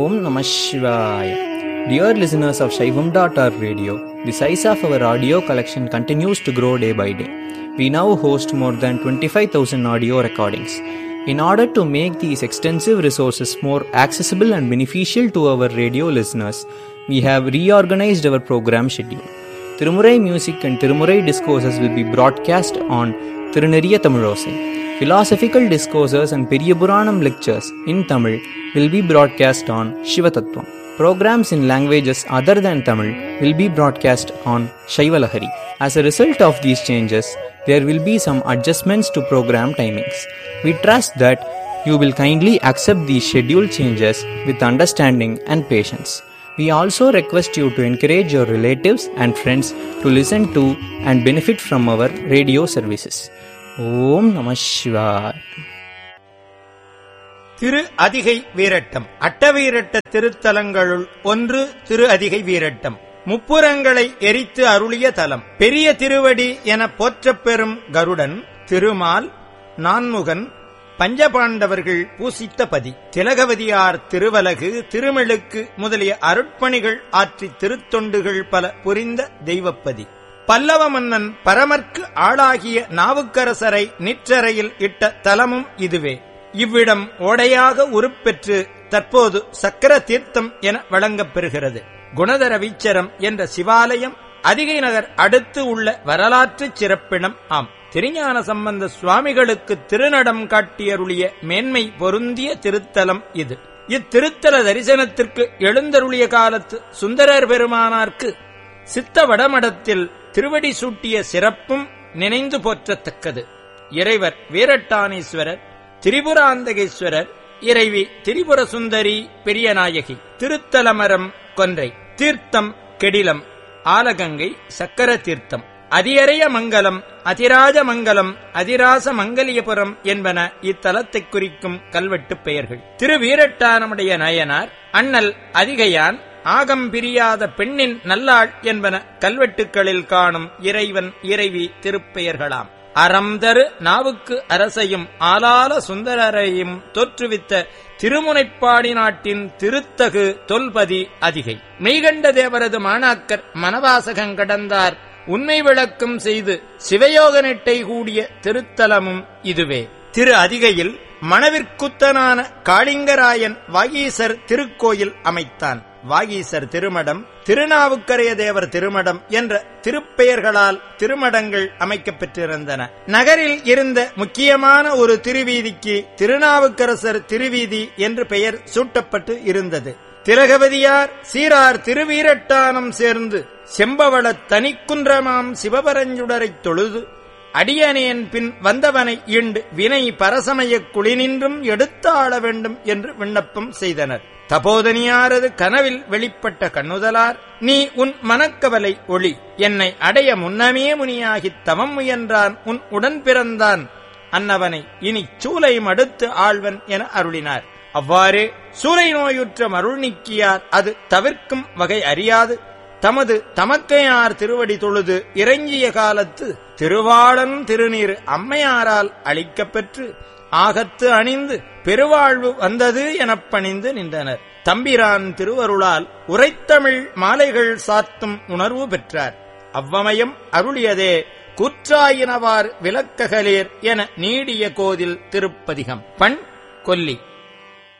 Om Namah Shivaya. Dear listeners of Shaivam.org radio, the size of our audio collection continues to grow day by day. We now host more than 25,000 audio recordings. In order to make these extensive resources more accessible and beneficial to our radio listeners, we have reorganized our program schedule. Tirumurai music and Tirumurai discourses will be broadcast on Tiruneriya Tamilosai. Philosophical discourses and Periyapuranam lectures in Tamil will be broadcast on Shivatattvam. Programs in languages other than Tamil will be broadcast on Shaivalahari. As a result of these changes, there will be some adjustments to program timings. We trust that you will kindly accept these schedule changes with understanding and patience. We also request you to encourage your relatives and friends to listen to and benefit from our radio services. ஓம் நம சிவாய் திரு அதிகை வீரட்டம் அட்டவீரட்ட திருத்தலங்களுள் ஒன்று திரு அதிகை வீரட்டம் முப்புறங்களை எரித்து அருளிய தலம் பெரிய திருவடி என போற்றப் பெறும் கருடன் திருமால் நான்முகன் பஞ்சபாண்டவர்கள் பூசித்த பதி திலகவதியார் திருவலகு திருமெழுக்கு முதலிய அருட்பணிகள் ஆற்றி திருத்தொண்டுகள் பல புரிந்த தெய்வப்பதி பல்லவ மன்னன் பரமர்க்கு ஆளாகிய நாவுக்கரசரை நிற்றரையில் இட்ட தலமும் இதுவே இவ்விடம் ஓடையாக உருப்பெற்று தற்போது சக்கர தீர்த்தம் என வழங்கப் பெறுகிறது குணதர வீச்சரம் என்ற சிவாலயம் அதிகை நகர் அடுத்து உள்ள வரலாற்று சிறப்பிடம் ஆம் திருஞான சம்பந்த சுவாமிகளுக்கு திருநடம் காட்டியருளிய மேன்மை பொருந்திய திருத்தலம் இது இத்திருத்தல தரிசனத்திற்கு எழுந்தருளிய காலத்து சுந்தரர் பெருமானார்க்கு சித்த வடமடத்தில் திருவடி சூட்டிய சிறப்பும் நினைந்து போற்றத்தக்கது இறைவர் வீரட்டானீஸ்வரர் திரிபுராந்தகேஸ்வரர் இறைவி திரிபுர சுந்தரி பெரியநாயகி திருத்தலமரம் கொன்றை தீர்த்தம் கெடிலம் ஆலகங்கை சக்கர தீர்த்தம் அதியரைய மங்கலம் அதிராஜ மங்கலம் அதிராச மங்கலியபுரம் என்பன இத்தலத்தைக் குறிக்கும் கல்வெட்டுப் பெயர்கள் திரு வீரட்டானமுடைய நயனார் அண்ணல் அதிகையான் ஆகம் பிரியாத பெண்ணின் நல்லாள் என்பன கல்வெட்டுக்களில் காணும் இறைவன் இறைவி திருப்பெயர்களாம் அறம்தரு நாவுக்கு அரசையும் ஆலால சுந்தரரையும் தோற்றுவித்த திருமுனைப்பாடி நாட்டின் திருத்தகு தொல்பதி அதிகை மெய்கண்ட தேவரது மாணாக்கர் மனவாசகம் கடந்தார் உண்மை விளக்கம் செய்து சிவயோக நெட்டை கூடிய திருத்தலமும் இதுவே திரு அதிகையில் மணவிற்குத்தனான காளிங்கராயன் வாகீசர் திருக்கோயில் அமைத்தான் வாகீசர் திருமடம் திருநாவுக்கரைய தேவர் திருமடம் என்ற திருப்பெயர்களால் திருமடங்கள் அமைக்கப் பெற்றிருந்தன நகரில் இருந்த முக்கியமான ஒரு திருவீதிக்கு திருநாவுக்கரசர் திருவீதி என்று பெயர் சூட்டப்பட்டு இருந்தது திலகவதியார் சீரார் திருவீரட்டானம் சேர்ந்து செம்பவள தனிக்குன்றமாம் சிவபரஞ்சுடரைத் தொழுது அடியனேன் பின் வந்தவனை ஈண்டு வினை பரசமயக் குளினின்றும் எடுத்து ஆள வேண்டும் என்று விண்ணப்பம் செய்தனர் தபோதனியாரது கனவில் வெளிப்பட்ட கண்ணுதலார் நீ உன் மனக்கவலை ஒளி என்னை அடைய முன்னமே முனியாகித் தவம் முயன்றான் உன் உடன் பிறந்தான் அன்னவனை இனி சூலை மடுத்து ஆழ்வன் என அருளினார் அவ்வாறே சூலை நோயுற்ற மருள் நீக்கியார் அது தவிர்க்கும் வகை அறியாது தமது தமக்கையார் திருவடி தொழுது இறங்கிய காலத்து திருவாளன் திருநீர் அம்மையாரால் அளிக்கப்பெற்று ஆகத்து அணிந்து பெருவாழ்வு வந்தது எனப் பணிந்து நின்றனர் தம்பிரான் திருவருளால் உரைத்தமிழ் மாலைகள் சாத்தும் உணர்வு பெற்றார் அவ்வமயம் அருளியதே கூற்றாயினவார் விளக்ககலேர் என நீடிய கோதில் திருப்பதிகம் பண் கொல்லி